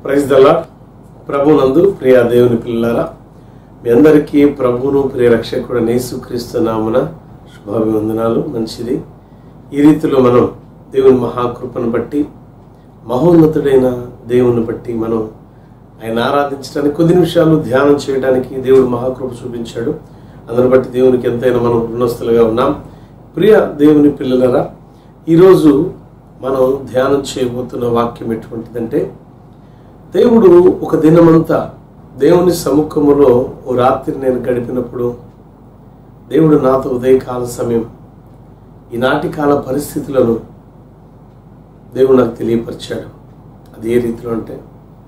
praise దల్లా ప్రభునందు ప్రియ దేవుని పిల్లలారా మీ అందరికీ ప్రభువును ప్రియ రక్షకుడు యేసుక్రీస్తు నామున శుభాభివందనాలు మంచిది ఈ రీతిలో మనం దేవుని మహాకృపను బట్టి మహోన్నతుడైన దేవుని బట్టి మనం ఆయన ఆరాధించడానికి కొద్ది నిమిషాలు ధ్యానం చేయడానికి దేవుడు మహాకృప చూపించాడు అందుని బట్టి దేవునికి ఎంతైనా మనం రుణస్తులుగా ఉన్నాం ప్రియ దేవుని పిల్లలరా ఈరోజు మనం ధ్యానం చేయబోతున్న వాక్యం ఎటువంటిదంటే దేవుడు ఒక దినమంతా దేవుని సముఖములో ఓ రాత్రి నేను గడిపినప్పుడు దేవుడు నాతో ఉదయకాల సమయం ఈనాటి కాల పరిస్థితులను దేవుడు నాకు తెలియపరిచాడు అది ఏ రీతిలో అంటే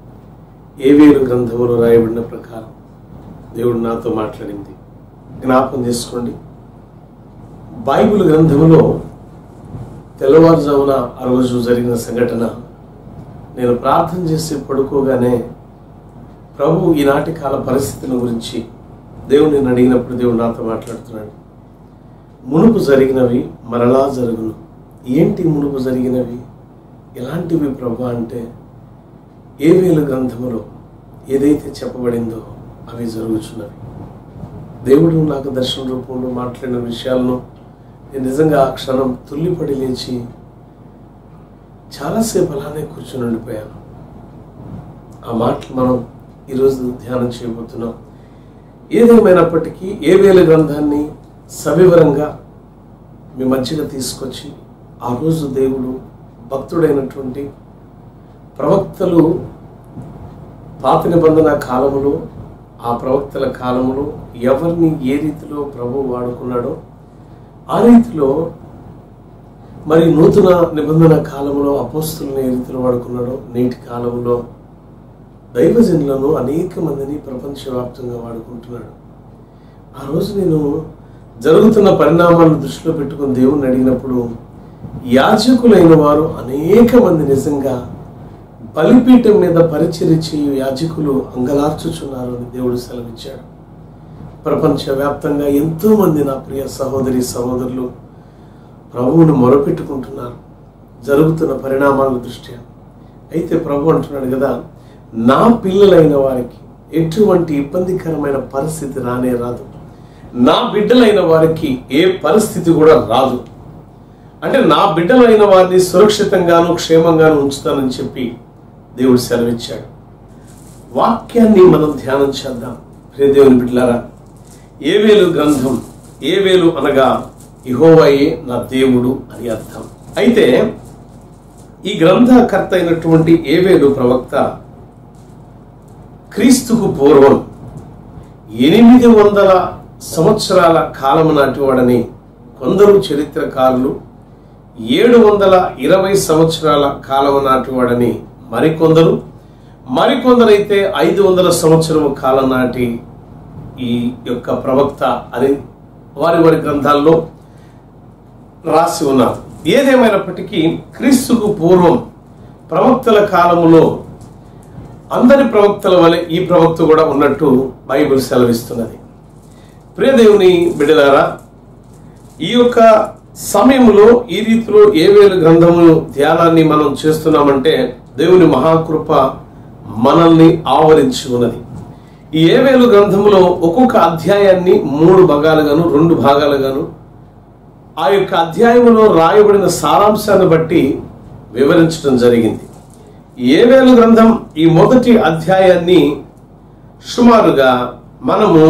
ఏ వేరు గ్రంథములో రాయబడిన ప్రకారం దేవుడు నాతో మాట్లాడింది జ్ఞాపం చేసుకోండి బైబిల్ గ్రంథములో తెల్లవారుజామున ఆ రోజు జరిగిన సంఘటన నేను ప్రార్థన చేసి పడుకోగానే ప్రభు ఈనాటి కాల పరిస్థితుల గురించి దేవుడు నేను అడిగినప్పుడు దేవుడు నాతో మాట్లాడుతున్నాడు మునుపు జరిగినవి మరలా జరుగును ఏంటి మునుపు జరిగినవి ఎలాంటివి ప్రభు అంటే ఏ వేలు గ్రంథములో ఏదైతే చెప్పబడిందో అవి జరుగుతున్నవి దేవుడు నాకు దర్శన రూపంలో మాట్లాడిన విషయాలను నేను నిజంగా ఆ క్షణం తుల్లిపడి లేచి చాలాసేపు అలానే కూర్చొని ఉండిపోయాను ఆ మాటలు మనం ఈరోజు ధ్యానం చేయబోతున్నాం ఏదేమైనప్పటికీ ఏ వేల గ్రంథాన్ని సవివరంగా మీ మధ్యగా తీసుకొచ్చి ఆ రోజు దేవుడు భక్తుడైనటువంటి ప్రవక్తలు పాత నిబంధన కాలములో ఆ ప్రవక్తల కాలములో ఎవరిని ఏ రీతిలో ప్రభు వాడుకున్నాడో ఆ రీతిలో మరి నూతన నిబంధన కాలంలో అపోస్తులను ఏ రీతిలో వాడుకున్నాడో నేటి కాలంలో దైవజనులను అనేక మందిని ప్రపంచవ్యాప్తంగా వాడుకుంటున్నాడు ఆ రోజు నేను జరుగుతున్న పరిణామాలను దృష్టిలో పెట్టుకుని దేవుణ్ణి అడిగినప్పుడు యాజకులైన వారు అనేక మంది నిజంగా బలిపీఠం మీద పరిచర్య చేయు యాజకులు అంగలార్చుచున్నారు అని దేవుడు సెలవిచ్చాడు ప్రపంచవ్యాప్తంగా ఎంతో మంది నా ప్రియ సహోదరి సహోదరులు ప్రభువును మొరపెట్టుకుంటున్నారు జరుగుతున్న పరిణామాల దృష్ట్యా అయితే ప్రభు అంటున్నాడు కదా నా పిల్లలైన వారికి ఎటువంటి ఇబ్బందికరమైన పరిస్థితి రానే రాదు నా బిడ్డలైన వారికి ఏ పరిస్థితి కూడా రాదు అంటే నా బిడ్డలైన వారిని సురక్షితంగాను క్షేమంగాను ఉంచుతానని చెప్పి దేవుడు సెలవిచ్చాడు వాక్యాన్ని మనం ధ్యానం చేద్దాం ప్రియ దేవుని బిడ్డలారా ఏవేలు గ్రంథం ఏవేలు అనగా ఇహోవయే నా దేవుడు అని అర్థం అయితే ఈ గ్రంథకర్త అయినటువంటి ఏవేలు ప్రవక్త క్రీస్తుకు పూర్వం ఎనిమిది వందల సంవత్సరాల కాలము నాటివాడని కొందరు చరిత్రకారులు ఏడు వందల ఇరవై సంవత్సరాల కాలము నాటివాడని మరికొందరు మరికొందరైతే ఐదు వందల సంవత్సరం కాలం నాటి ఈ యొక్క ప్రవక్త అని వారి వారి గ్రంథాల్లో రాసి ఉన్నారు ఏదేమైనప్పటికీ క్రీస్తుకు పూర్వం ప్రవక్తల కాలములో అందరి ప్రవక్తల వలె ఈ ప్రవక్త కూడా ఉన్నట్టు బైబిల్ సెలవిస్తున్నది ప్రియదేవుని బిడ్డలారా ఈ యొక్క సమయంలో ఈ రీతిలో ఏ వేలు గ్రంథము ధ్యానాన్ని మనం చేస్తున్నామంటే దేవుని మహాకృప మనల్ని ఆవరించి ఉన్నది ఈ ఏవేలు గ్రంథములో ఒక్కొక్క అధ్యాయాన్ని మూడు భాగాలుగాను రెండు భాగాలుగాను ఆ యొక్క అధ్యాయములో రాయబడిన సారాంశాన్ని బట్టి వివరించడం జరిగింది ఏవేలు గ్రంథం ఈ మొదటి అధ్యాయాన్ని సుమారుగా మనము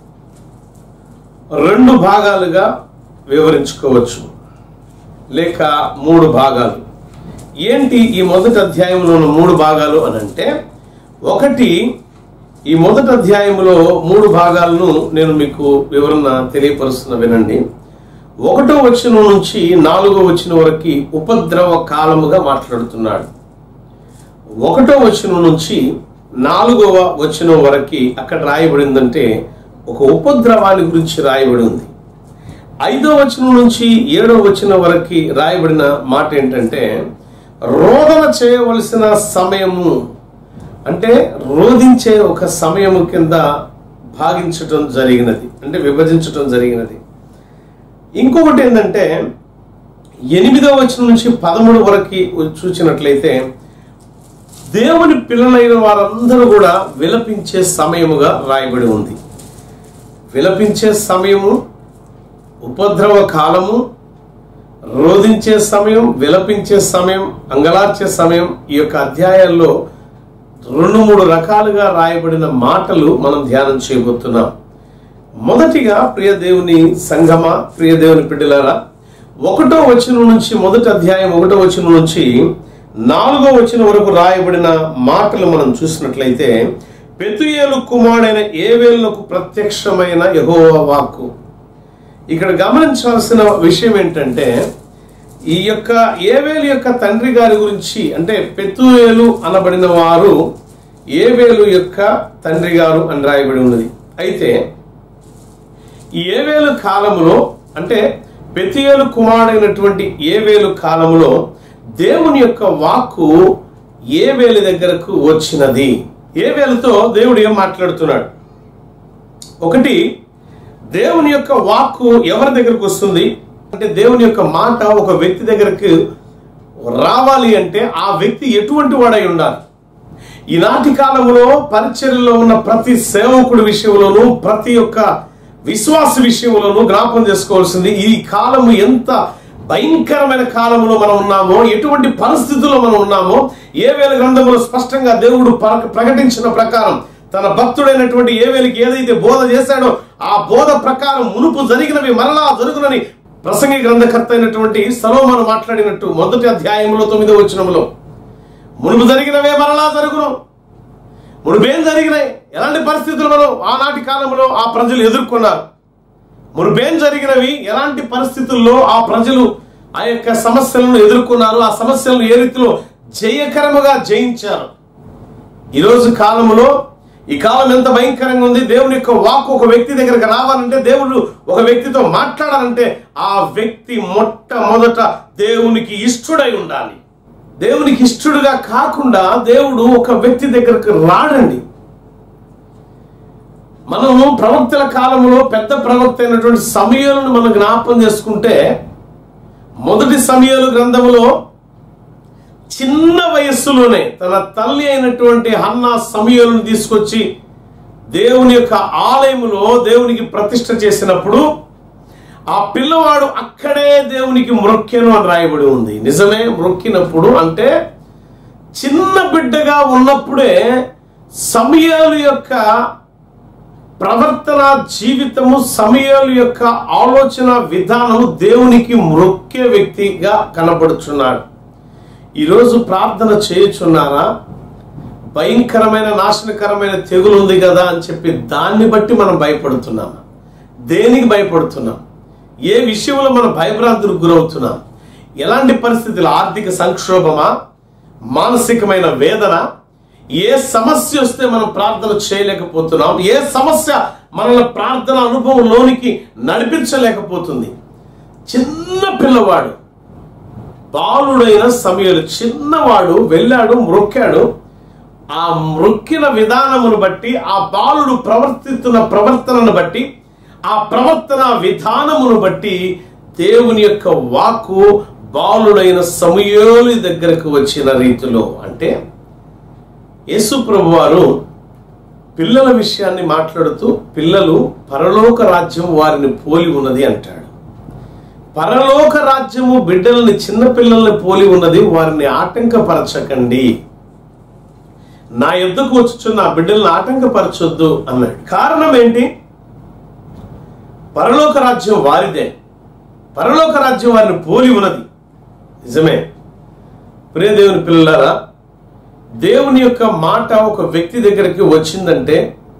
రెండు భాగాలుగా వివరించుకోవచ్చు లేక మూడు భాగాలు ఏంటి ఈ మొదటి అధ్యాయంలో ఉన్న మూడు భాగాలు అని అంటే ఒకటి ఈ మొదటి అధ్యాయంలో మూడు భాగాలను నేను మీకు వివరణ తెలియపరుస్తున్న వినండి ఒకటో వచనం నుంచి నాలుగో వచనం వరకు ఉపద్రవ కాలముగా మాట్లాడుతున్నాడు ఒకటో వచనం నుంచి నాలుగవ వచనం వరకు అక్కడ రాయబడిందంటే ఒక ఉపద్రవాన్ని గురించి రాయబడి ఉంది ఐదో వచనం నుంచి ఏడో వచనం వరకు రాయబడిన మాట ఏంటంటే రోదన చేయవలసిన సమయము అంటే రోధించే ఒక సమయము కింద భాగించటం జరిగినది అంటే విభజించటం జరిగినది ఇంకొకటి ఏంటంటే ఎనిమిదో వచనం నుంచి పదమూడు వరకు చూసినట్లయితే దేవుని పిల్లలైన వారందరూ కూడా విలపించే సమయముగా రాయబడి ఉంది విలపించే సమయము ఉపద్రవ కాలము రోధించే సమయం విలపించే సమయం అంగలార్చే సమయం ఈ యొక్క అధ్యాయాల్లో రెండు మూడు రకాలుగా రాయబడిన మాటలు మనం ధ్యానం చేయబోతున్నాం మొదటిగా ప్రియ దేవుని సంగమ ప్రియ దేవుని బిడ్డలారా ఒకటో వచనం నుంచి మొదటి అధ్యాయం ఒకటో వచనం నుంచి నాలుగో వచనం వరకు రాయబడిన మాటలు మనం చూసినట్లయితే పెతుయేలు కుమారుడైన ఏవేళ్లకు ప్రత్యక్షమైన యెహోవా వాక్కు ఇక్కడ గమనించాల్సిన విషయం ఏంటంటే ఈ యొక్క ఏవేలు యొక్క తండ్రి గారి గురించి అంటే పెతుయేలు అనబడిన వారు ఏవేలు యొక్క తండ్రి గారు అని రాయబడి ఉన్నది అయితే ఈ ఏవేలు కాలములో అంటే పెతియేలు కుమారుడైనటువంటి ఏవేలు కాలములో దేవుని యొక్క వాక్కు ఏవేలు దగ్గరకు వచ్చినది ఏవేలుతో దేవుడు ఏం మాట్లాడుతున్నాడు ఒకటి దేవుని యొక్క వాక్కు ఎవరి దగ్గరకు వస్తుంది అంటే దేవుని యొక్క మాట ఒక వ్యక్తి దగ్గరకు రావాలి అంటే ఆ వ్యక్తి ఎటువంటి వాడై ఉండాలి ఈనాటి కాలంలో పరిచర్యలో ఉన్న ప్రతి సేవకుడి విషయంలోనూ ప్రతి ఒక్క విశ్వాస విషయంలోనూ జ్ఞాపం చేసుకోవాల్సింది ఈ కాలము ఎంత భయంకరమైన కాలంలో మనం ఉన్నామో ఎటువంటి పరిస్థితుల్లో మనం ఉన్నామో ఏ వేల గ్రంథంలో స్పష్టంగా దేవుడు ప్ర- ప్రకటించిన ప్రకారం తన భక్తుడైనటువంటి ఏవేలికి ఏదైతే బోధ చేశాడో ఆ బోధ ప్రకారం మునుపు జరిగినవి మరలా జరుగునని ప్రసంగి గ్రంథకర్త అయినటువంటి సలోమాను మాట్లాడినట్టు మొదటి అధ్యాయంలో తొమ్మిదో వచనంలో మునుపు జరిగినవే మరలా జరుగును మునుపేం జరిగినాయి ఎలాంటి పరిస్థితులు మనం ఆనాటి కాలంలో ఆ ప్రజలు ఎదుర్కొన్నారు మునుపేం జరిగినవి ఎలాంటి పరిస్థితుల్లో ఆ ప్రజలు ఆ యొక్క సమస్యలను ఎదుర్కొన్నారు ఆ సమస్యలను ఏ రీతిలో జయకరముగా జయించారు ఈరోజు కాలంలో ఈ కాలం ఎంత భయంకరంగా ఉంది దేవుని యొక్క వాక్ ఒక వ్యక్తి దగ్గరకు రావాలంటే దేవుడు ఒక వ్యక్తితో మాట్లాడాలంటే ఆ వ్యక్తి మొట్టమొదట దేవునికి ఇష్టడై ఉండాలి దేవునికి ఇష్టడుగా కాకుండా దేవుడు ఒక వ్యక్తి దగ్గరకు రాడండి మనము ప్రవక్తల కాలంలో పెద్ద ప్రవక్త అయినటువంటి సమయాలను మనం జ్ఞాపం చేసుకుంటే మొదటి సమయాలు గ్రంథములో చిన్న వయస్సులోనే తన తల్లి అయినటువంటి హన్నా సమయాలను తీసుకొచ్చి దేవుని యొక్క ఆలయములో దేవునికి ప్రతిష్ఠ చేసినప్పుడు ఆ పిల్లవాడు అక్కడే దేవునికి మ్రొక్కెను అని రాయబడి ఉంది నిజమే మ్రొక్కినప్పుడు అంటే చిన్న బిడ్డగా ఉన్నప్పుడే సమయాలు యొక్క ప్రవర్తన జీవితము సమయాలు యొక్క ఆలోచన విధానము దేవునికి మ్రొక్కే వ్యక్తిగా కనబడుచున్నాడు ఈరోజు ప్రార్థన చేయుచున్నారా భయంకరమైన నాశనకరమైన తెగులు ఉంది కదా అని చెప్పి దాన్ని బట్టి మనం భయపడుతున్నాం దేనికి భయపడుతున్నాం ఏ విషయంలో మనం భయభ్రాంతులకు గురవుతున్నాం ఎలాంటి పరిస్థితులు ఆర్థిక సంక్షోభమా మానసికమైన వేదన ఏ సమస్య వస్తే మనం ప్రార్థన చేయలేకపోతున్నాం ఏ సమస్య మనల్ని ప్రార్థన అనుభవంలోనికి నడిపించలేకపోతుంది చిన్న పిల్లవాడు బాలుడైన సమయంలో చిన్నవాడు వెళ్ళాడు మ్రొక్కాడు ఆ మ్రొక్కిన విధానమును బట్టి ఆ బాలుడు ప్రవర్తిస్తున్న ప్రవర్తనను బట్టి ఆ ప్రవర్తన విధానమును బట్టి దేవుని యొక్క వాక్కు బాలుడైన సమయోలి దగ్గరకు వచ్చిన రీతిలో అంటే యేసు ప్రభు వారు పిల్లల విషయాన్ని మాట్లాడుతూ పిల్లలు పరలోక రాజ్యం వారిని పోలి ఉన్నది అంటాడు పరలోక రాజ్యము బిడ్డలని చిన్న పిల్లల్ని పోలి ఉన్నది వారిని ఆటంకపరచకండి నా యుద్ధకు వచ్చుచున్న ఆ బిడ్డలను ఆటంకపరచొద్దు అన్నాడు కారణం ఏంటి పరలోక రాజ్యం వారిదే పరలోక రాజ్యం వారిని పోలి ఉన్నది నిజమే ప్రియ దేవుని పిల్లలారా దేవుని యొక్క మాట ఒక వ్యక్తి దగ్గరికి వచ్చిందంటే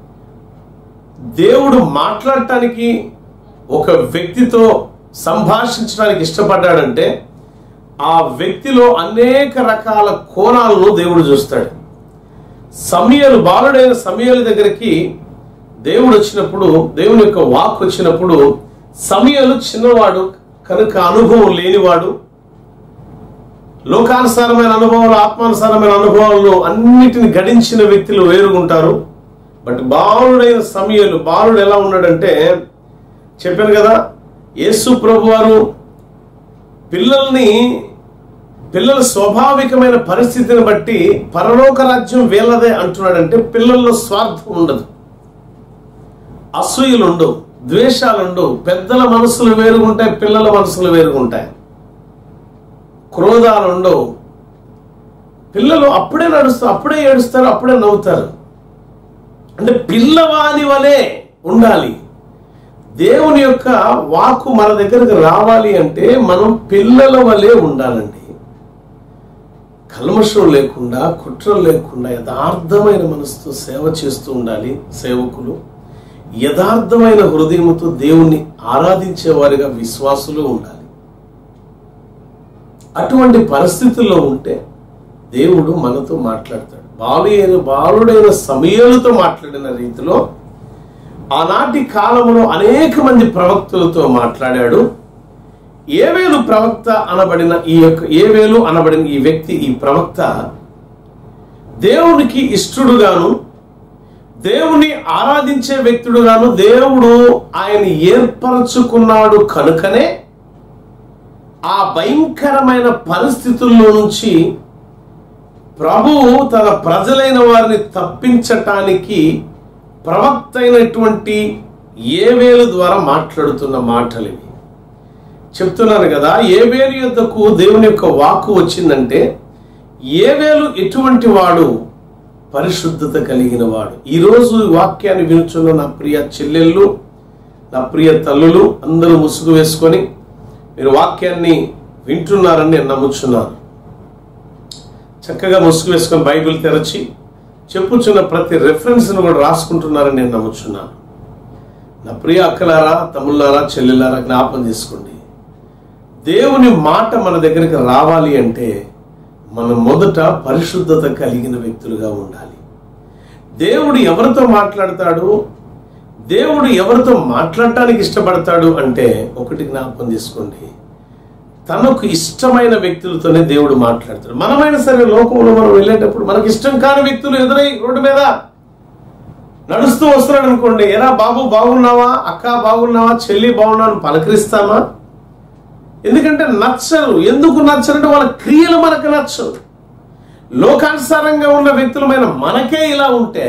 దేవుడు మాట్లాడటానికి ఒక వ్యక్తితో సంభాషించడానికి ఇష్టపడ్డాడంటే ఆ వ్యక్తిలో అనేక రకాల కోణాలను దేవుడు చూస్తాడు సమయలు బాలుడైన సమయాల దగ్గరికి దేవుడు వచ్చినప్పుడు దేవుని యొక్క వాక్ వచ్చినప్పుడు సమయాలు చిన్నవాడు కనుక అనుభవం లేనివాడు లోకానుసారమైన అనుభవాలు ఆత్మానుసారమైన అనుభవాలను అన్నిటిని గడించిన వ్యక్తులు వేరుగుంటారు బట్ బాలుడైన సమయాలు బాలుడు ఎలా ఉన్నాడంటే చెప్పాను కదా యేసు ప్రభు వారు పిల్లల్ని పిల్లల స్వాభావికమైన పరిస్థితిని బట్టి పరలోక రాజ్యం వీళ్ళదే అంటున్నాడంటే పిల్లల్లో స్వార్థం ఉండదు అసూయలు ఉండవు ద్వేషాలు ఉండవు పెద్దల మనసులు వేరుగుంటాయి పిల్లల మనసులు వేరుగుంటాయి క్రోధాలు ఉండవు పిల్లలు అప్పుడే నడుస్తారు అప్పుడే ఏడుస్తారు అప్పుడే నవ్వుతారు అంటే పిల్లవాని వలె ఉండాలి దేవుని యొక్క వాకు మన దగ్గరకు రావాలి అంటే మనం పిల్లల వలె ఉండాలండి కల్మషం లేకుండా కుట్రలు లేకుండా యథార్థమైన మనసుతో సేవ చేస్తూ ఉండాలి సేవకులు యథార్థమైన హృదయంతో దేవుణ్ణి ఆరాధించే వారిగా విశ్వాసులు ఉండాలి అటువంటి పరిస్థితుల్లో ఉంటే దేవుడు మనతో మాట్లాడతాడు బాలు అయిన బాలుడైన సమయాలతో మాట్లాడిన రీతిలో ఆనాటి కాలంలో అనేక మంది ప్రవక్తలతో మాట్లాడాడు ఏవేలు ప్రవక్త అనబడిన ఈ యొక్క ఏవేలు అనబడిన ఈ వ్యక్తి ఈ ప్రవక్త దేవునికి ఇష్టడుగాను దేవుని ఆరాధించే వ్యక్తుడుగాను దేవుడు ఆయన ఏర్పరచుకున్నాడు కనుకనే ఆ భయంకరమైన పరిస్థితుల్లో నుంచి ప్రభువు తన ప్రజలైన వారిని తప్పించటానికి ప్రవక్త అయినటువంటి ఏవేలు ద్వారా మాట్లాడుతున్న మాటలు ఇవి చెప్తున్నాను కదా ఏవేలు యొద్దకు దేవుని యొక్క వాక్కు వచ్చిందంటే ఏవేలు ఎటువంటి వాడు పరిశుద్ధత కలిగిన వాడు ఈరోజు ఈ వాక్యాన్ని వినుచున్న నా ప్రియ చెల్లెళ్ళు నా ప్రియ తల్లులు అందరూ ముసుగు వేసుకొని మీరు వాక్యాన్ని వింటున్నారని నేను నమ్ముచున్నాను చక్కగా ముసుగు వేసుకొని బైబిల్ తెరచి చెప్పుచున్న ప్రతి రెఫరెన్స్ను కూడా రాసుకుంటున్నారని నేను నమ్ముచున్నాను నా ప్రియ అక్కలారా తమ్ముళ్ళారా చెల్లెలారా జ్ఞాపం చేసుకోండి దేవుని మాట మన దగ్గరికి రావాలి అంటే మనం మొదట పరిశుద్ధత కలిగిన వ్యక్తులుగా ఉండాలి దేవుడు ఎవరితో మాట్లాడతాడు దేవుడు ఎవరితో మాట్లాడటానికి ఇష్టపడతాడు అంటే ఒకటి జ్ఞాపకం తీసుకోండి తనకు ఇష్టమైన వ్యక్తులతోనే దేవుడు మాట్లాడతాడు మనమైనా సరే లోకంలో మనం వెళ్ళేటప్పుడు మనకి ఇష్టం కాని వ్యక్తులు ఎదురై రోడ్డు మీద నడుస్తూ వస్తున్నాడు అనుకోండి ఎరా బాబు బాగున్నావా అక్క బాగున్నావా చెల్లి బాగున్నావా అని పలకరిస్తామా ఎందుకంటే నచ్చరు ఎందుకు నచ్చరంటే వాళ్ళ క్రియలు మనకు నచ్చవు లోకానుసారంగా ఉన్న వ్యక్తులమైన మనకే ఇలా ఉంటే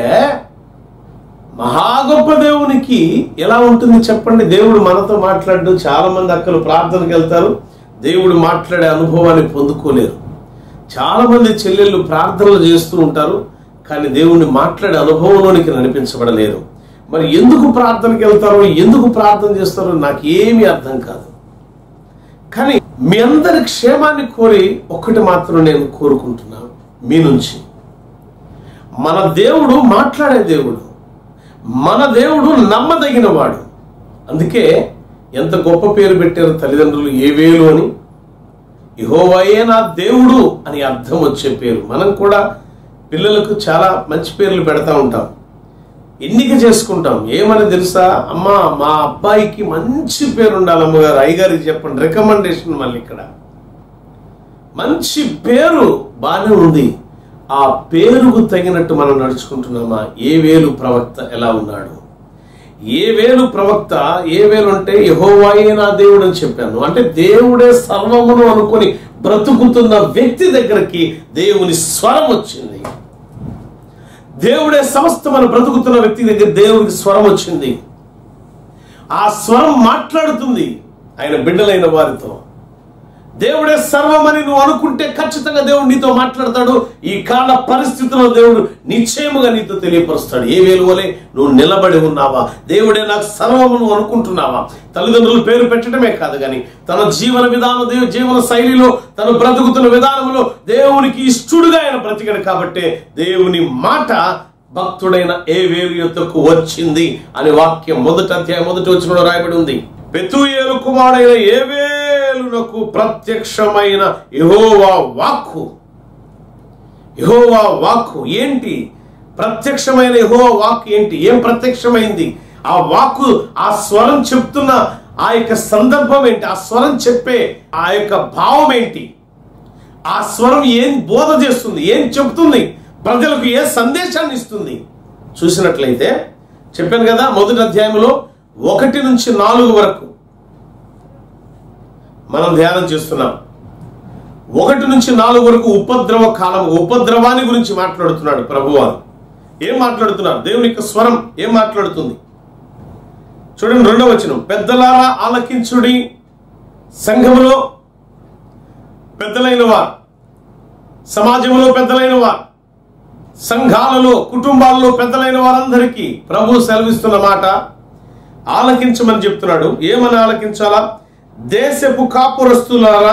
మహా గొప్ప దేవునికి ఎలా ఉంటుంది చెప్పండి దేవుడు మనతో మాట్లాడు చాలా మంది అక్కలు ప్రార్థనకి వెళ్తారు దేవుడు మాట్లాడే అనుభవాన్ని పొందుకోలేరు చాలా మంది చెల్లెళ్ళు ప్రార్థనలు చేస్తూ ఉంటారు కానీ దేవుణ్ణి మాట్లాడే అనుభవంలోనికి నడిపించబడలేరు మరి ఎందుకు ప్రార్థనకి వెళ్తారో ఎందుకు ప్రార్థన చేస్తారో నాకు ఏమీ అర్థం కాదు కానీ మీ అందరి క్షేమాన్ని కోరి ఒక్కటి మాత్రం నేను కోరుకుంటున్నాను మీ నుంచి మన దేవుడు మాట్లాడే దేవుడు మన దేవుడు నమ్మదగిన వాడు అందుకే ఎంత గొప్ప పేరు పెట్టారు తల్లిదండ్రులు ఏ వేలు అని యహోవాయే నా దేవుడు అని అర్థం వచ్చే పేరు మనం కూడా పిల్లలకు చాలా మంచి పేర్లు పెడతా ఉంటాం ఎన్నిక చేసుకుంటాం ఏమని తెలుసా అమ్మా మా అబ్బాయికి మంచి పేరు ఉండాలి అమ్మగారు అయ్యగారికి చెప్పండి రికమెండేషన్ మళ్ళీ ఇక్కడ మంచి పేరు బాగానే ఉంది ఆ పేరుకు తగినట్టు మనం నడుచుకుంటున్నామా ఏ వేలు ప్రవక్త ఎలా ఉన్నాడు ఏ వేలు ప్రవక్త ఏ వేలు అంటే యహోవాయే నా దేవుడు అని చెప్పాను అంటే దేవుడే సర్వమును అనుకొని బ్రతుకుతున్న వ్యక్తి దగ్గరికి దేవుని స్వరం వచ్చింది దేవుడే సమస్త మన బ్రతుకుతున్న వ్యక్తి దగ్గర దేవునికి స్వరం వచ్చింది ఆ స్వరం మాట్లాడుతుంది ఆయన బిడ్డలైన వారితో దేవుడే సర్వమని నువ్వు అనుకుంటే ఖచ్చితంగా దేవుడు నీతో మాట్లాడతాడు ఈ కాల పరిస్థితుల్లో దేవుడు నిశ్చయముగా నీతో తెలియపరుస్తాడు ఏ వేలు వలె నువ్వు నిలబడి ఉన్నావా దేవుడే నాకు సర్వము నువ్వు అనుకుంటున్నావా తల్లిదండ్రులు పేరు పెట్టడమే కాదు కానీ తన జీవన విధానం దేవు జీవన శైలిలో తను బ్రతుకుతున్న విధానంలో దేవునికి ఇష్టడుగా ఆయన బ్రతికాడు కాబట్టి దేవుని మాట భక్తుడైన ఏ వేలు యొద్దకు వచ్చింది అనే వాక్యం మొదటి అధ్యాయం మొదటి వచ్చిన రాయబడి ఉంది బెతుయేలు కుమారుడైన ఏవేలునకు ప్రత్యక్షమైన యెహోవా వాక్కు యెహోవా వాక్కు ఏంటి ప్రత్యక్షమైన యెహోవా వాక్కు ఏంటి ఏం ప్రత్యక్షమైంది ఆ వాక్కు ఆ స్వరం చెప్తున్న ఆ యొక్క సందర్భం ఏంటి ఆ స్వరం చెప్పే ఆ యొక్క భావం ఏంటి ఆ స్వరం ఏం బోధ చేస్తుంది ఏం చెప్తుంది ప్రజలకు ఏ సందేశాన్ని ఇస్తుంది చూసినట్లయితే చెప్పాను కదా మొదటి అధ్యాయంలో ఒకటి నుంచి నాలుగు వరకు మనం ధ్యానం చేస్తున్నాం ఒకటి నుంచి నాలుగు వరకు ఉపద్రవ కాలం ఉపద్రవాన్ని గురించి మాట్లాడుతున్నాడు ప్రభువారు ఏం మాట్లాడుతున్నారు దేవుని యొక్క స్వరం ఏం మాట్లాడుతుంది చూడండి రెండవ వచనం పెద్దలారా ఆలకించుడి సంఘములో పెద్దలైన వారు సమాజంలో పెద్దలైన వారు సంఘాలలో కుటుంబాల్లో పెద్దలైన వారందరికీ ప్రభు సెలవిస్తున్న మాట ఆలకించమని చెప్తున్నాడు ఏమని ఆలకించాలా దేశపు కాపురస్తులారా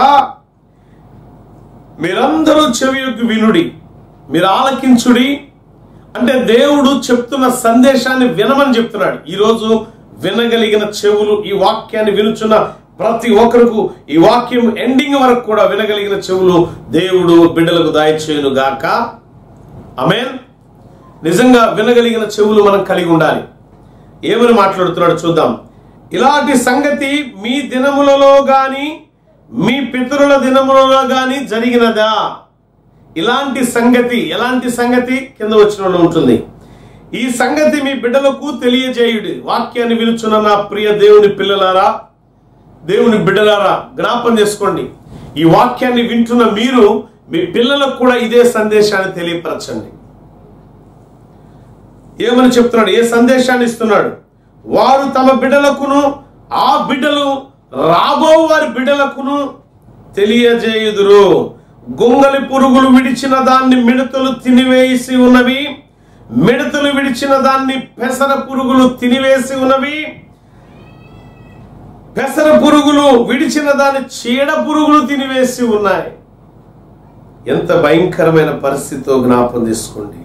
మీరందరూ చెవియొగ్గి వినుడి మీరు ఆలకించుడి అంటే దేవుడు చెప్తున్న సందేశాన్ని వినమని చెప్తున్నాడు ఈరోజు వినగలిగిన చెవులు ఈ వాక్యాన్ని వినుచున్న ప్రతి ఒక్కరికి ఈ వాక్యం ఎండింగ్ వరకు కూడా వినగలిగిన చెవులు దేవుడు బిడ్డలకు దాయిచేయును గాక అమేన్ నిజంగా వినగలిగిన చెవులు మనం కలిగి ఉండాలి ఏమని మాట్లాడుతున్నాడు చూద్దాం ఇలాంటి సంగతి మీ దినములలో గాని మీ పితరుల దినములలో గాని జరిగినదా ఇలాంటి సంగతి ఎలాంటి సంగతి కింద వచ్చిన ఉంటుంది ఈ సంగతి మీ బిడ్డలకు తెలియజేయుడి వాక్యాన్ని వినుచున్న నా ప్రియ దేవుని పిల్లలారా దేవుని బిడ్డలారా జ్ఞాపం చేసుకోండి ఈ వాక్యాన్ని వింటున్న మీరు మీ పిల్లలకు కూడా ఇదే సందేశాన్ని తెలియపరచండి ఏమని చెప్తున్నాడు ఏ సందేశాన్ని ఇస్తున్నాడు వారు తమ బిడ్డలకును ఆ బిడ్డలు రాబో వారి బిడ్డలకును తెలియజేయుదురు గొంగలి పురుగులు విడిచిన దాన్ని మిడతలు తినివేసి ఉన్నవి మిడతలు విడిచిన దాన్ని పెసర పురుగులు తినివేసి ఉన్నవి పెసర పురుగులు విడిచిన దాన్ని చీడ పురుగులు తినివేసి ఉన్నాయి ఎంత భయంకరమైన పరిస్థితితో జ్ఞాపం తీసుకోండి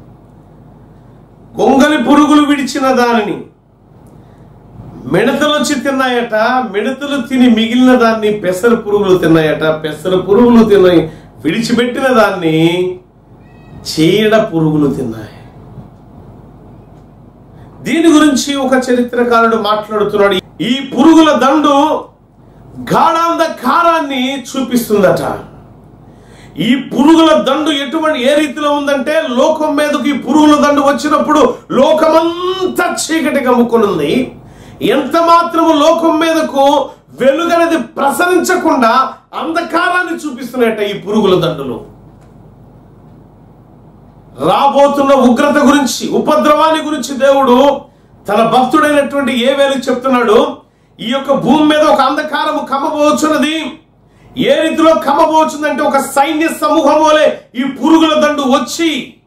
గొంగలి పురుగులు విడిచిన దానిని మిడతలు వచ్చి తిన్నాయట మిడతలు తిని మిగిలిన దాన్ని పెసర పురుగులు తిన్నాయట పెసర పురుగులు తిని విడిచిపెట్టిన దాన్ని చీడ పురుగులు తిన్నాయి దీని గురించి ఒక చరిత్రకారుడు మాట్లాడుతున్నాడు ఈ పురుగుల దండు గాఢాంధకారాన్ని చూపిస్తుందట ఈ పురుగుల దండు ఎటువంటి ఏ రీతిలో ఉందంటే లోకం మీదకి ఈ పురుగుల దండు వచ్చినప్పుడు లోకమంతా చీకటి కమ్ముకునుంది ఎంత మాత్రము లోకం మీదకు వెలుగనేది ప్రసరించకుండా అంధకారాన్ని చూపిస్తున్నాయట ఈ పురుగుల దండులు రాబోతున్న ఉగ్రత గురించి ఉపద్రవాన్ని గురించి దేవుడు తన భక్తుడైనటువంటి ఏ వేలు చెప్తున్నాడు ఈ యొక్క భూమి మీద ఒక అంధకారము కమ్మబోచున్నది ఏ రీతిలో కమ్మబోచుందంటే ఒక సైన్య సమూహం వలె ఈ పురుగుల దండు వచ్చి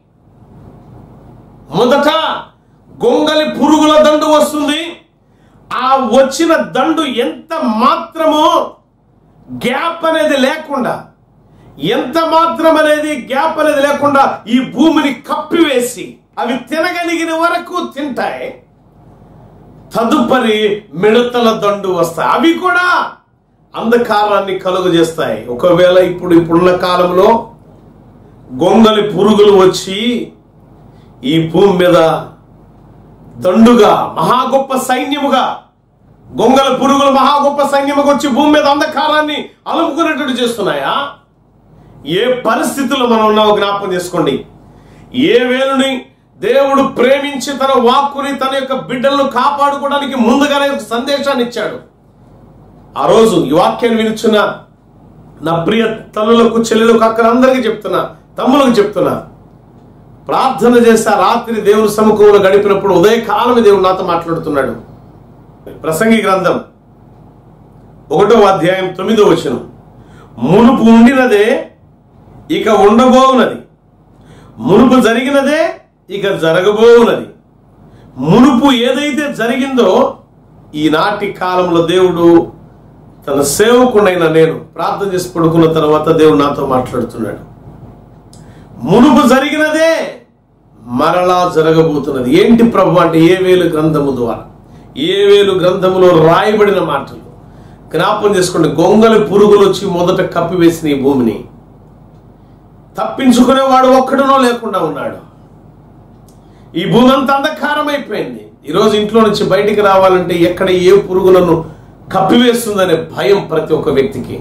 మొదట గొంగలి పురుగుల దండు వస్తుంది ఆ వచ్చిన దండు ఎంత మాత్రమో గ్యాప్ అనేది లేకుండా ఎంత మాత్రం అనేది గ్యాప్ అనేది లేకుండా ఈ భూమిని కప్పివేసి అవి తినగలిగిన వరకు తింటాయి తదుపరి మిడతల దండు వస్తాయి అవి కూడా అంధకారాన్ని కలుగు చేస్తాయి ఒకవేళ ఇప్పుడు ఇప్పుడున్న కాలంలో గొంగలి పురుగులు వచ్చి ఈ భూమి మీద దండుగా మహా గొప్ప సైన్యముగా గొంగల పురుగులు మహా గొప్ప సైన్యముగా వచ్చి భూమి మీద అంధకారాన్ని అలుముకునేటట్టు చేస్తున్నాయా ఏ పరిస్థితుల్లో మనం ఉన్నామో జ్ఞాపకం చేసుకోండి ఏ వేలుని దేవుడు ప్రేమించి తన వాక్కుని తన యొక్క బిడ్డలను కాపాడుకోవడానికి ముందుగానే ఒక సందేశాన్ని ఇచ్చాడు ఆ రోజు ఈ వాక్యాన్ని వినిచున్న నా ప్రియ తల్లులకు చెల్లెలకు అక్కడ అందరికీ చెప్తున్నా తమ్ములకు చెప్తున్నా ప్రార్థన చేసి ఆ రాత్రి దేవుని సముఖంలో గడిపినప్పుడు ఉదయకాలమే దేవుడు నాతో మాట్లాడుతున్నాడు ప్రసంగి గ్రంథం ఒకటో అధ్యాయం తొమ్మిదో వచనం మునుపు ఉండినదే ఇక ఉండబోవునది మునుపు జరిగినదే ఇక జరగబోవునది మునుపు ఏదైతే జరిగిందో ఈనాటి కాలంలో దేవుడు తన సేవకుడైన నేను ప్రార్థన చేసి పడుకున్న తర్వాత దేవుడు నాతో మాట్లాడుతున్నాడు మునుపు జరిగినదే మరలా జరగబోతున్నది ఏంటి ప్రభు అంటే ఏ వేలు గ్రంథము ద్వారా ఏ వేలు గ్రంథములో రాయబడిన మాటలు జ్ఞాపం చేసుకోండి గొంగలి పురుగులు వచ్చి మొదట కప్పివేసిన ఈ భూమిని తప్పించుకునేవాడు ఒక్కడునో లేకుండా ఉన్నాడు ఈ భూమి అంతా అంధకారం అయిపోయింది ఈరోజు ఇంట్లో నుంచి బయటికి రావాలంటే ఎక్కడ ఏ పురుగు నన్ను కప్పివేస్తుందనే భయం ప్రతి ఒక్క వ్యక్తికి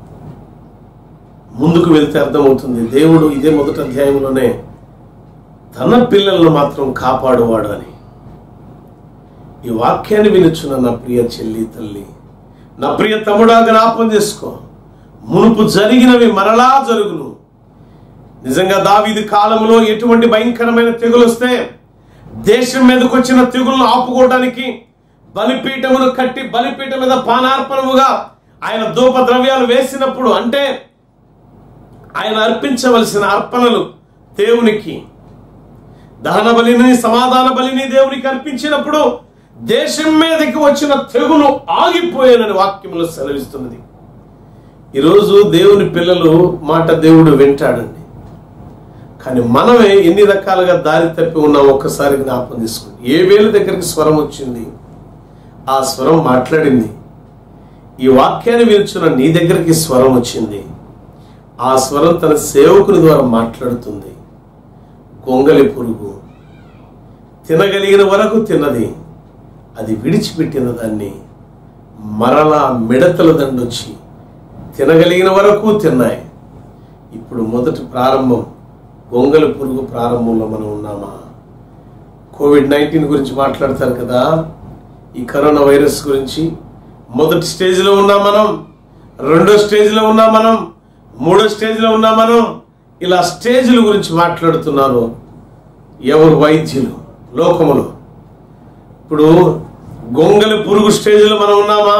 ముందుకు వెళ్తే అర్థమవుతుంది దేవుడు ఇదే మొదటి అధ్యాయంలోనే తన పిల్లలను మాత్రం కాపాడువాడు అని ఈ వాక్యాన్ని వినుచున్న నా ప్రియ చెల్లి తల్లి నా ప్రియ తమ్ముడా జ్ఞాపం చేసుకో మునుపు జరిగినవి మరలా జరుగును నిజంగా దావీది కాలంలో ఎటువంటి భయంకరమైన తెగులు వస్తే దేశం మీదకి వచ్చిన తెగులను ఆపుకోవడానికి బలిపీఠమును కట్టి బలిపీఠం మీద పానార్పణముగా ఆయన ధూప ద్రవ్యాలు వేసినప్పుడు అంటే ఆయన అర్పించవలసిన అర్పణలు దేవునికి దహన బలిని సమాధాన బలిని దేవునికి అర్పించినప్పుడు దేశం మీదకి వచ్చిన తెగులు ఆగిపోయానని వాక్యములు సెలవిస్తున్నది ఈరోజు దేవుని పిల్లలు మాట దేవుడు వింటాడండి కానీ మనమే ఎన్ని రకాలుగా దారి తప్పి ఉన్నాం ఒక్కసారి జ్ఞాపకం తీసుకోండి ఏ వేలు దగ్గరికి స్వరం వచ్చింది ఆ స్వరం మాట్లాడింది ఈ వాక్యాన్ని వినుచున్న నీ దగ్గరికి స్వరం వచ్చింది ఆ స్వరం తన సేవకుని ద్వారా మాట్లాడుతుంది గొంగలి పురుగు తినగలిగిన వరకు తిన్నది అది విడిచిపెట్టిన దాన్ని మరలా మిడతల దండొచ్చి తినగలిగిన వరకు తిన్నాయి ఇప్పుడు మొదటి ప్రారంభం గొంగలి పురుగు ప్రారంభంలో మనం ఉన్నామా కోవిడ్ నైన్టీన్ గురించి మాట్లాడతారు కదా ఈ కరోనా వైరస్ గురించి మొదటి స్టేజ్లో ఉన్నాం మనం రెండో స్టేజ్లో ఉన్నాం మనం మూడో స్టేజ్లో ఉన్నాం మనం ఇలా స్టేజ్ల గురించి మాట్లాడుతున్నారు ఎవరు వైద్యులు లోకములు ఇప్పుడు గొంగలి పురుగు స్టేజ్లో మనం ఉన్నామా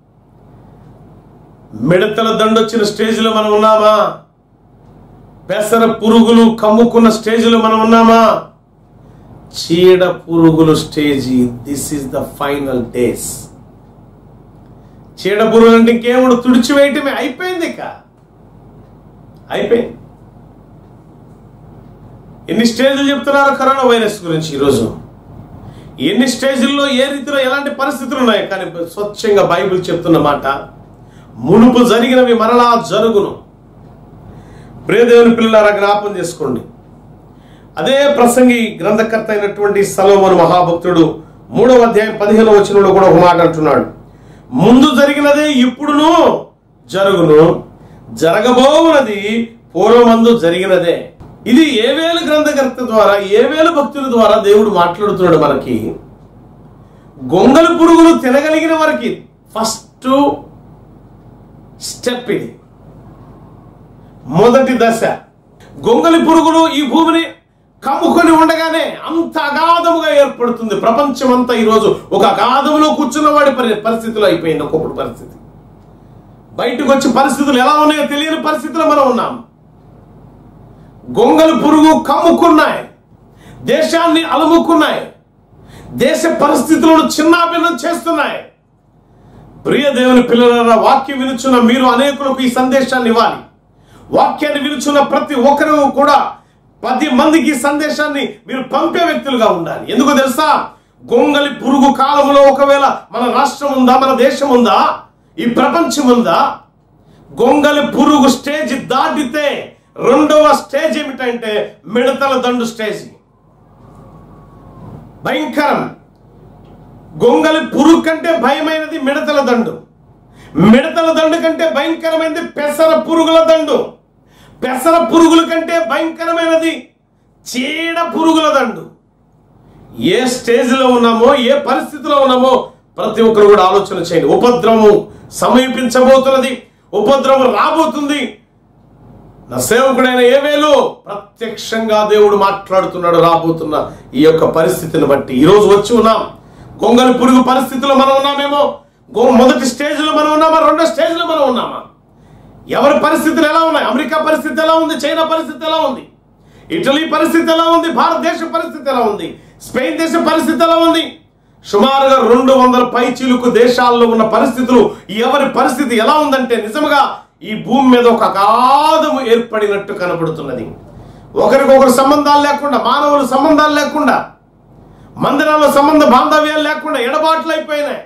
మిడతల దండొచ్చిన స్టేజ్లో మనం ఉన్నామా పెసర పురుగులు కమ్ముకున్న స్టేజ్లో మనం ఉన్నామా చీడ పురుగులు stage this is the final days చీడ పురుగులు అంటే ఇంకేముడు తుడిచివేయటమే అయిపోయింది ఇక అయిపోయింది ఎన్ని స్టేజ్లు చెప్తున్నారు కరోనా వైరస్ గురించి ఈరోజు ఎన్ని స్టేజ్ల్లో ఏ రీతిలో ఎలాంటి పరిస్థితులు ఉన్నాయి కానీ స్వచ్ఛంగా బైబిల్ చెప్తున్న మాట మునుపు జరిగినవి మరలా జరుగును ప్రియదేవుని పిల్లలారా జ్ఞాపం చేసుకోండి అదే ప్రసంగి గ్రంథకర్త అయినటువంటి సలోమను మహాభక్తుడు మూడవ అధ్యాయం పదిహేను వచనంలో కూడా ఒక మాట అంటున్నాడు ముందు జరిగినదే ఇప్పుడును జరుగును జరగబోవునది పూర్వమందు జరిగినదే ఇది ఏవేలు గ్రంథకర్త ద్వారా ఏవేలు భక్తుల ద్వారా దేవుడు మాట్లాడుతున్నాడు మనకి గొంగలు పురుగులు తినగలిగిన వరకు ఫస్ట్ స్టెప్ ఇది మొదటి దశ గొంగలి పురుగులు ఈ భూమిని కమ్ముకొని ఉండగానే అంత అగాధముగా ఏర్పడుతుంది ప్రపంచం అంతా ఈరోజు ఒక అగాధములో కూర్చున్న వాడి పరి- పరిస్థితిలో అయిపోయింది ఒక్కొక్కటి పరిస్థితి బయటకు వచ్చే పరిస్థితులు ఎలా ఉన్నాయో తెలియని పరిస్థితిలో మనం ఉన్నాం గొంగలి పురుగు కమ్ముకున్నాయి దేశాన్ని అలుముకున్నాయి దేశ పరిస్థితులను చిన్నాభిన్నం చేస్తున్నాయి ప్రియ దేవుని పిల్లల వాక్యం వినుచున్న మీరు అనేకులకు ఈ సందేశాన్ని ఇవ్వాలి వాక్యాన్ని వినుచున్న ప్రతి ఒక్కరు కూడా పది మందికి ఈ సందేశాన్ని మీరు పంపే వ్యక్తులుగా ఉండాలి ఎందుకు తెలుసా గొంగలి పురుగు కాలంలో ఒకవేళ మన రాష్ట్రం ఉందా మన దేశం ఉందా ఈ ప్రపంచం ఉందా గొంగలి పురుగు స్టేజ్ దాటితే రెండవ స్టేజ్ ఏమిటంటే మిడతల దండు స్టేజ్ భయంకరం గొంగలి పురుగు కంటే భయమైనది మిడతల దండు మిడతల దండు కంటే భయంకరమైనది పెసర పురుగుల దండు పెసర పురుగుల కంటే భయంకరమైనది చీడ పురుగుల దండు ఏ స్టేజ్లో ఉన్నామో ఏ పరిస్థితిలో ఉన్నామో ప్రతి ఒక్కరు కూడా ఆలోచన చేయండి ఉపద్రవము సమీపించబోతున్నది ఉపద్రవం రాబోతుంది నా సేవకుడైన ఏవేలో ప్రత్యక్షంగా దేవుడు మాట్లాడుతున్నాడు రాబోతున్న ఈ యొక్క పరిస్థితిని బట్టి ఈ రోజు వచ్చి ఉన్నాం గొంగలి పురుగు పరిస్థితిలో మనం ఉన్నామేమో గో- మొదటి స్టేజ్లో మనం ఉన్నామా రెండో స్టేజ్లో మనం ఉన్నామా ఎవరి పరిస్థితులు ఎలా ఉన్నాయి అమెరికా పరిస్థితి ఎలా ఉంది చైనా పరిస్థితి ఎలా ఉంది ఇటలీ పరిస్థితి ఎలా ఉంది భారతదేశ పరిస్థితి ఎలా ఉంది స్పెయిన్ దేశ పరిస్థితి ఎలా ఉంది సుమారుగా రెండు వందల పైచీలకు దేశాల్లో ఉన్న పరిస్థితులు ఎవరి పరిస్థితి ఎలా ఉందంటే నిజంగా ఈ భూమి మీద ఒక అగాధము ఏర్పడినట్టు కనబడుతున్నది ఒకరికొకరు సంబంధాలు లేకుండా మానవులు సంబంధాలు లేకుండా మందిరాల్లో సంబంధ బాంధవ్యాలు లేకుండా ఎడబాట్లు అయిపోయినాయి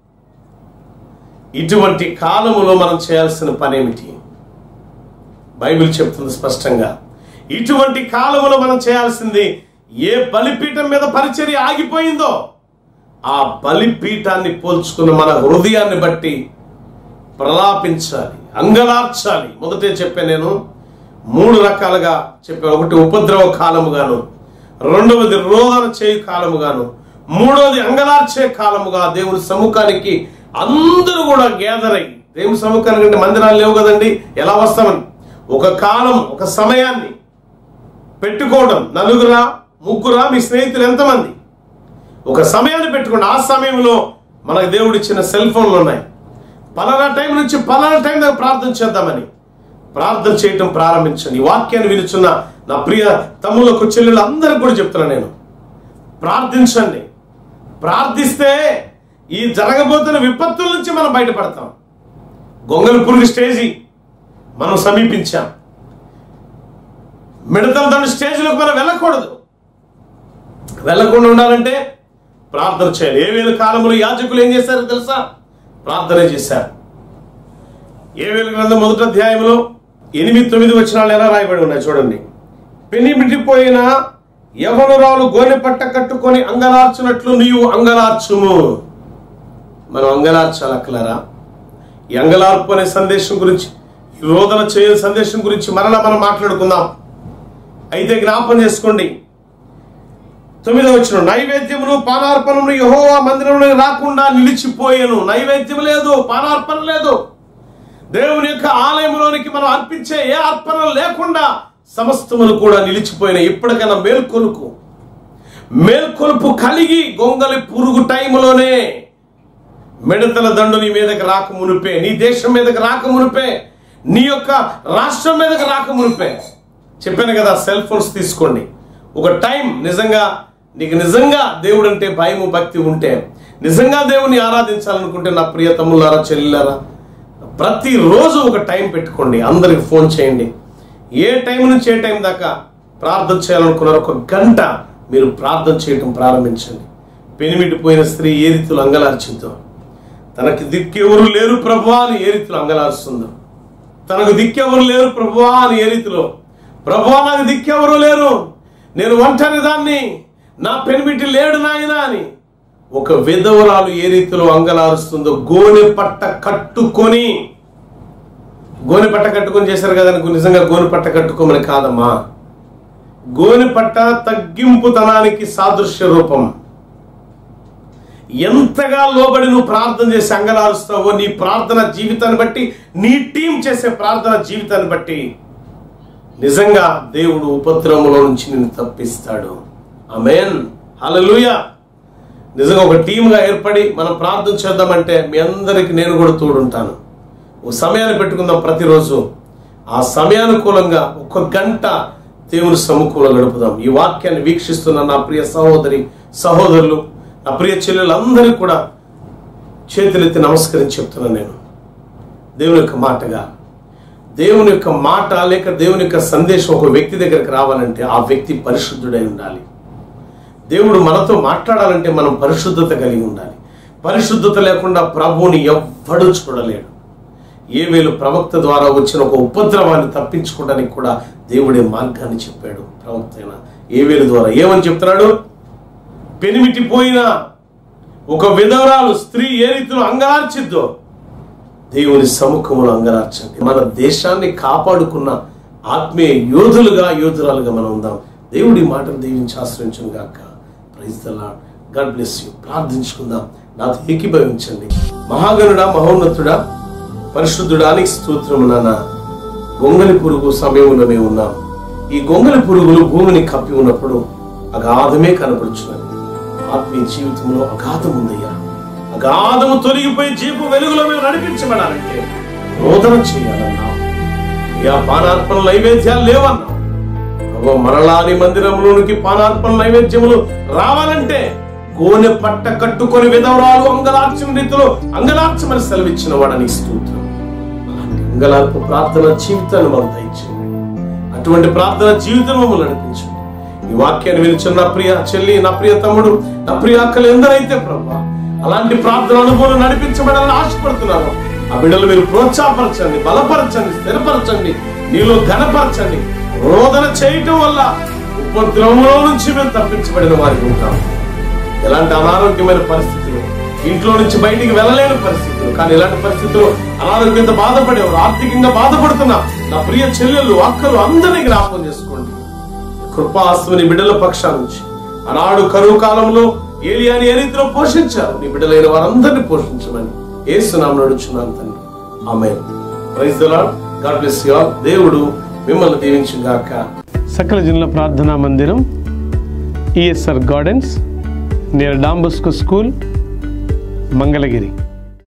ఇటువంటి కాలములో మనం చేయాల్సిన పని ఏమిటి బైబిల్ చెప్తుంది స్పష్టంగా ఇటువంటి కాలములో మనం చేయాల్సింది ఏ బలిపీఠం మీద పరిచర్య ఆగిపోయిందో ఆ బలిపీఠాన్ని పోల్చుకున్న మన హృదయాన్ని బట్టి ప్రలాపించాలి అంగలార్చాలి మొదటే చెప్పాను నేను మూడు రకాలుగా చెప్పాను ఒకటి ఉపద్రవ కాలముగాను రెండవది రోదన చేయు కాలముగాను మూడవది అంగలార్చే కాలముగా దేవుని సముఖానికి అందరూ కూడా గ్యాదర్ అయ్యి దేవుని సముఖానికి మందిరాలు లేవు కదండి ఎలా వస్తామని ఒక కాలం ఒక సమయాన్ని పెట్టుకోవడం నలుగురా ముగ్గురా మీ స్నేహితులు ఎంతమంది ఒక సమయాన్ని పెట్టుకోండి ఆ సమయంలో మనకు దేవుడు ఇచ్చిన సెల్ ఫోన్లు ఉన్నాయి పలానా టైం నుంచి పలానా టైం దాకా ప్రార్థన చేద్దామని ప్రార్థన చేయటం ప్రారంభించండి ఈ వాక్యాన్ని వినుచున్న నా ప్రియ తమ్ములకు చెల్లెలు అందరికి కూడా చెప్తున్నా నేను ప్రార్థించండి ప్రార్థిస్తే ఈ జరగబోతున్న విపత్తుల నుంచి మనం బయటపడతాం గొంగలి పురుగు స్టేజి మనం సమీపించాం మిడతల దండు స్టేజ్లోకి మనం వెళ్ళకూడదు వెళ్ళకుండా ఉండాలంటే ప్రార్థన చేయాలి ఏ వేల కాలంలో యాజకులు ఏం చేశారో తెలుసా ప్రార్థన చేశారు ఏ వేల గ్రంథం మొదటి అధ్యాయంలో ఎనిమిది తొమ్మిది వచనాలు ఎలా రాయబడి ఉన్నాయి చూడండి పెనిమిటిపోయిన యవనురాలు గోనె పట్ట కట్టుకొని అంగలార్చినట్లు నీవు అంగలార్చుము మనం అంగలార్చాలక్కలరా ఈ అంగలార్పు అనే సందేశం గురించి ఈ రోదన చేయని సందేశం గురించి మరలా మనం మాట్లాడుకుందాం అయితే జ్ఞాపం చేసుకోండి తొమ్మిదో వచ్చిన నైవేద్యములు పానార్పణములు యహోవా మందిరంలో రాకుండా నిలిచిపోయాను నైవేద్యం లేదు పానార్పణ లేదు దేవుని యొక్క ఆలయంలోనికి మనం అర్పించే ఏ అర్పణ లేకుండా సమస్తములు కూడా నిలిచిపోయిన ఇప్పటికైనా మేల్కొలుకు మేల్కొలుపు కలిగి గొంగలి పురుగు టైంలోనే మిడతల దండు నీ మీదకి రాక మునిపే నీ దేశం మీదకి రాక మునిపే నీ యొక్క రాష్ట్రం మీదకి రాక మునిపే చెప్పాను కదా సెల్ ఫోన్స్ తీసుకోండి ఒక టైం నిజంగా నీకు నిజంగా దేవుడు అంటే భయము భక్తి ఉంటే నిజంగా దేవుని ఆరాధించాలనుకుంటే నా ప్రియ తమ్ముళ్ళారా చెల్లిలారా ప్రతిరోజు ఒక టైం పెట్టుకోండి అందరికి ఫోన్ చేయండి ఏ టైం నుంచి ఏ టైం దాకా ప్రార్థన చేయాలనుకున్నారో ఒక గంట మీరు ప్రార్థన చేయటం ప్రారంభించండి పెనిమిటిపోయిన స్త్రీ ఏ రీతిలో అంగలార్చిందో తనకి దిక్కెవరు లేరు ప్రభువా అని ఏ రీతిలో అంగలారుస్తుందో తనకు దిక్కెవరు లేరు ప్రభువా అని ఏ రీతిలో ప్రభువా నాకు దిక్కెవరు లేరు నేను ఒంటరి దాన్ని నా పెనిమిటి లేడు నాయనా అని ఒక విధవరాలు ఏ రీతిలో అంగలారుస్తుందో గోనె పట్ట కట్టుకొని గోనె పట్ట కట్టుకొని చేశారు కదా నీకు నిజంగా గోనె పట్ట కట్టుకోమని కాదమ్మా గోనె పట్ట తగ్గింపుతనానికి సాదృశ్య రూపం ఎంతగా లోబడి నువ్వు ప్రార్థన చేసి అంగలారుస్తావో నీ ప్రార్థన జీవితాన్ని బట్టి నీ టీం చేసే ప్రార్థన జీవితాన్ని బట్టి నిజంగా దేవుడు ఉపద్రవంలో నుంచి నిన్ను తప్పిస్తాడు అమేన్ హల్లెలూయ నిజంగా ఒక టీంగా ఏర్పడి మనం ప్రార్థన చేద్దామంటే మీ అందరికి నేను కూడా తోడుంటాను ఓ సమయాన్ని పెట్టుకుందాం ప్రతిరోజు ఆ సమయానుకూలంగా ఒక గంట దేవుని సముఖంలో గడుపుదాం ఈ వాక్యాన్ని వీక్షిస్తున్న నా ప్రియ సహోదరి సహోదరులు నా ప్రియ చెల్లెలందరికీ కూడా చేతులెత్తి నమస్కరించి చెప్తున్నాను నేను దేవుని యొక్క మాటగా దేవుని యొక్క మాట లేక దేవుని యొక్క సందేశం ఒక వ్యక్తి దగ్గరికి రావాలంటే ఆ వ్యక్తి పరిశుద్ధుడై ఉండాలి దేవుడు మనతో మాట్లాడాలంటే మనం పరిశుద్ధత కలిగి ఉండాలి పరిశుద్ధత లేకుండా ప్రభువుని ఎవ్వడూ చూడలేడు ఏ వేలు ప్రవక్త ద్వారా వచ్చిన ఒక ఉపద్రవాన్ని తప్పించుకోవడానికి కూడా దేవుడే మార్గాన్ని చెప్పాడు ప్రవక్త అయిన ఏ వేలు ద్వారా ఏమని చెప్తున్నాడు పెనిమిటిపోయిన ఒక విధవరాలు స్త్రీ ఏ రీతిలో అంగలార్చిద్దో దేవుని సముఖములో అంగలార్చండి మన దేశాన్ని కాపాడుకున్న ఆత్మీయ యోధులుగా యోధురాలుగా మనం ఉందాం దేవుడి మాటను దీవించి ఆశ్రయించను గాక ప్రైజ్ గాడ్ బ్లెస్ యూ ప్రార్థించుకుందాం నాతో ఏకీభవించండి మహాగణుడా మహోన్నతుడా పరిశుద్ధుడానికి స్తోత్రము నాన్న గొంగలి పురుగు సమయంలోనే ఉన్నాం ఈ గొంగలి పురుగులు భూమిని కప్పి ఉన్నప్పుడు అగాధమే కనపడుచున్నది ఆత్మీయ జీవితంలో అగాధం ఉందయ్యా అగాధము తొలగిపోయి జీపు వెలుగులో మేము నడిపించబడాలంటే రోదన చేయాలన్నా అయ్యా పానార్పణ నైవేద్యాలు లేవన్నా ప్రభు మరలాని మందిరంలోనికి పానార్పణ నైవేద్యములు రావాలంటే గోనె పట్ట కట్టుకొని విధవరాలు అంగలార్చిన రీతిలో అంగలార్చమని సెలవిచ్చిన వాడని స్తోత్రం అలాంటి అంగలార్పు ప్రార్థన జీవితాన్ని మనం దయచేయండి అటువంటి ప్రార్థన జీవితం మమ్మల్ని నడిపించండి ఈ వాక్యాన్ని వినిచిన నా ప్రియ చెల్లి నా ప్రియ తమ్ముడు నా ప్రియ అక్కలు ఎందరైతే ప్రభా అలాంటి ప్రార్థన అనుభవం నడిపించబడాలని ఆశపడుతున్నాను ఆ బిడ్డలు మీరు ప్రోత్సాహపరచండి బలపరచండి స్థిరపరచండి నీలో ఘనపరచండి రోదన చేయటం వల్ల ఉపద్రవంలో నుంచి మేము తప్పించబడిన వారికి ఉంటాం ఎలాంటి అనారోగ్యమైన పరిస్థితులు ఇంట్లో నుంచి బయటికి వెళ్ళలేని పరిస్థితులు కానీ ఇలాంటి పరిస్థితులు అనారోగ్యంతో బాధపడేవారు ఆర్థికంగా బాధపడుతున్న నా ప్రియ చెల్లెలు అక్కలు అందరినీ జ్ఞాపకం చేసుకోండి కృపాస్తుని బిడ్డల పక్షాల నుంచి ఆనాడు కరువు కాలంలో ఏలియాని ఏ రీతిలో పోషించారు నీ బిడ్డలైన వారందరినీ పోషించమని ఏసునామం నడుచున్నాను తండ్రి ఆమె praise God bless you all దేవుడు మిమ్మల్ని దీవించుగాక సకల జనుల ప్రార్థనా మందిరం ESR Gardens near Don Bosco school Mangalagiri